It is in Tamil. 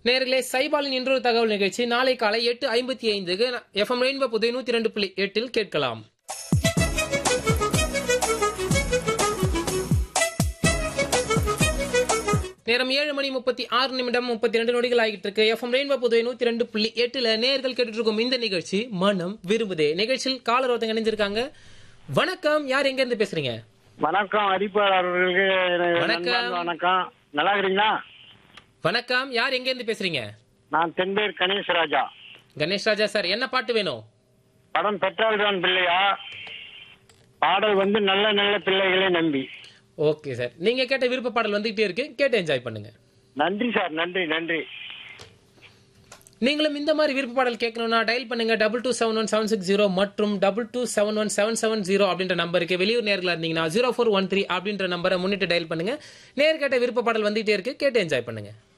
நேர்களே சைபாலின் இன்றொரு தகவல் நிகழ்ச்சி நாளை காலை எட்டு ஐம்பத்தி ஐந்துக்கு எஃப்எம் ரெயின்போ புதிய நூத்தி ரெண்டு புள்ளி எட்டில் கேட்கலாம் நேரம் ஏழு மணி முப்பத்தி ஆறு நிமிடம் முப்பத்தி ரெண்டு நொடிகள் ஆகிட்டு இருக்கு எஃப்எம் ரெயின்போ புதுவை நூத்தி ரெண்டு புள்ளி எட்டுல நேர்கள் கேட்டுட்டு இருக்கும் இந்த நிகழ்ச்சி மனம் விரும்புதே நிகழ்ச்சியில் காலர் ஒருத்தங்க இணைஞ்சிருக்காங்க வணக்கம் யார் எங்க இருந்து பேசுறீங்க வணக்கம் அரிப்பார் அவர்களுக்கு எனது வணக்கம். நண்பன் வணக்கம் நல்லா இருக்கிறீங்களா வணக்கம் யார் எங்க இருந்து பேசுறீங்க நான் தென்பேர் கணேஷ் ராஜா கணேஷ் ராஜா சார் என்ன பாட்டு வேணும் படம் பெற்றால்தான் பிள்ளையா பாடல் வந்து நல்ல நல்ல பிள்ளைகளை நம்பி ஓகே சார் நீங்க கேட்ட விருப்ப பாடல் வந்துகிட்டே இருக்கு கேட்டு என்ஜாய் பண்ணுங்க நன்றி சார் நன்றி நன்றி நீங்களும் இந்த மாதிரி விருப்ப பாடல் கேட்கணும்னா டயல் பண்ணுங்க double two seven one seven six zero மற்றும் double two seven one seven seven zero அப்படின்ற நம்பருக்கு வெளியூர் நேர்களா இருந்தீங்கன்னா ஜீரோ ஃபோர் ஒன் த்ரீ அப்படின்ற நம்பரை முன்னிட்டு டயல் பண்ணுங்க நேர் கேட்ட விருப்ப பாடல் வந்துகிட்டே இருக்கு கேட்டு என்ஜாய் பண்ணுங்க